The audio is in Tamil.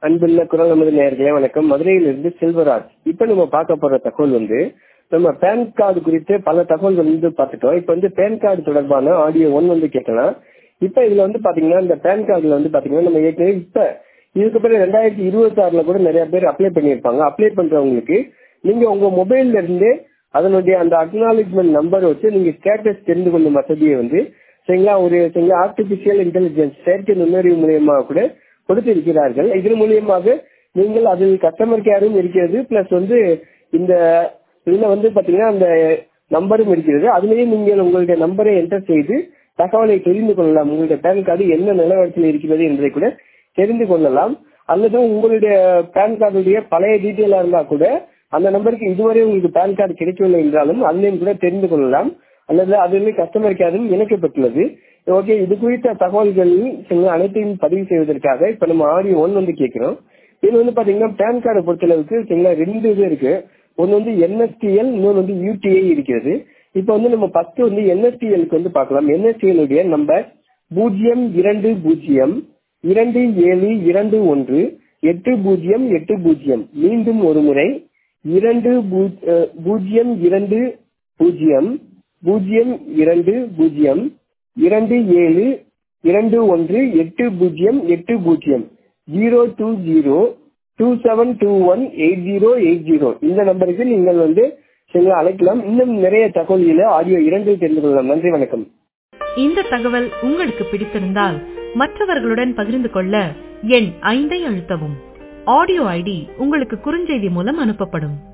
அன்புள்ள குரல் நமது நேர்களே வணக்கம் மதுரையிலிருந்து செல்வராஜ் இப்ப நம்ம பார்க்க போற தகவல் வந்து நம்ம பேன் கார்டு குறித்து பல தகவல்கள் வந்து பார்த்துட்டோம் இப்ப வந்து பேன் கார்டு தொடர்பான ஆடியோ ஒன் வந்து கேட்கலாம் இப்ப இதுல வந்து பாத்தீங்கன்னா இந்த பேன் கார்டுல வந்து பாத்தீங்கன்னா நம்ம ஏற்கனவே இப்ப இதுக்கு பிறகு ரெண்டாயிரத்தி இருபத்தி ஆறுல கூட நிறைய பேர் அப்ளை பண்ணியிருப்பாங்க அப்ளை பண்றவங்களுக்கு நீங்க உங்க மொபைல்ல இருந்து அதனுடைய அந்த அக்னாலஜ்மெண்ட் நம்பர் வச்சு நீங்க ஸ்டேட்டஸ் தெரிந்து கொள்ளும் வசதியை வந்து சரிங்களா ஒரு சரிங்களா ஆர்டிபிஷியல் இன்டெலிஜென்ஸ் செயற்கை நுண்ணறிவு மூலியமா கூட கொடுத்திருக்கிறார்கள் இதன் மூலியமாக நீங்கள் அதில் கஸ்டமர் கேரும் இருக்கிறது பிளஸ் வந்து இந்த இதுல வந்து பாத்தீங்கன்னா அந்த நம்பரும் இருக்கிறது அதுலயும் நீங்கள் உங்களுடைய நம்பரை என்டர் செய்து தகவலை தெரிந்து கொள்ளலாம் உங்களுடைய பேன் கார்டு என்ன நிலவரத்தில் இருக்கிறது என்பதை கூட தெரிந்து கொள்ளலாம் அல்லது உங்களுடைய பேன் கார்டுடைய பழைய டீட்டெயிலா இருந்தா கூட அந்த நம்பருக்கு இதுவரை உங்களுக்கு பேன் கார்டு கிடைக்கவில்லை என்றாலும் அதுலயும் கூட தெரிந்து கொள்ளலாம் அல்லது அதில் கஸ்டமர் கேரும் இணைக்கப்பட்டுள்ளது ஓகே இது குறித்த தகவல்கள் அனைத்தையும் பதிவு செய்வதற்காக இப்ப நம்ம ஆடியோ ஒன் வந்து கேட்கிறோம் இது வந்து பாத்தீங்கன்னா பேன் கார்டை பொறுத்தளவுக்கு சரிங்களா ரெண்டு இது இருக்கு ஒன்னு வந்து என்எஸ்டிஎல் இன்னொன்று வந்து யூடிஐ இருக்கிறது இப்ப வந்து நம்ம ஃபர்ஸ்ட் வந்து என்எஸ்டிஎலுக்கு வந்து பார்க்கலாம் என்எஸ்டிஎல் உடைய நம்பர் பூஜ்ஜியம் இரண்டு பூஜ்ஜியம் இரண்டு ஏழு இரண்டு ஒன்று எட்டு பூஜ்ஜியம் எட்டு பூஜ்ஜியம் மீண்டும் ஒரு முறை இரண்டு பூஜ்ஜியம் இரண்டு பூஜ்ஜியம் பூஜ்ஜியம் இரண்டு பூஜ்ஜியம் இரண்டு ஏழு இரண்டு ஒன்று எட்டு பூஜ்ஜியம் எட்டு பூஜ்ஜியம் zero two zero two seven two one eight zero eight zero இந்த நம்பருக்கு நீங்கள் வந்து சரிங்களா அழைக்கலாம் இன்னும் நிறைய தகவல்களை ஆடியோ இரண்டில் தெரிந்து கொள்ளலாம் நன்றி வணக்கம் இந்த தகவல் உங்களுக்கு பிடித்திருந்தால் மற்றவர்களுடன் பகிர்ந்து கொள்ள எண் ஐந்தை அழுத்தவும் ஆடியோ ஐடி உங்களுக்கு குறுஞ்செய்தி மூலம் அனுப்பப்படும்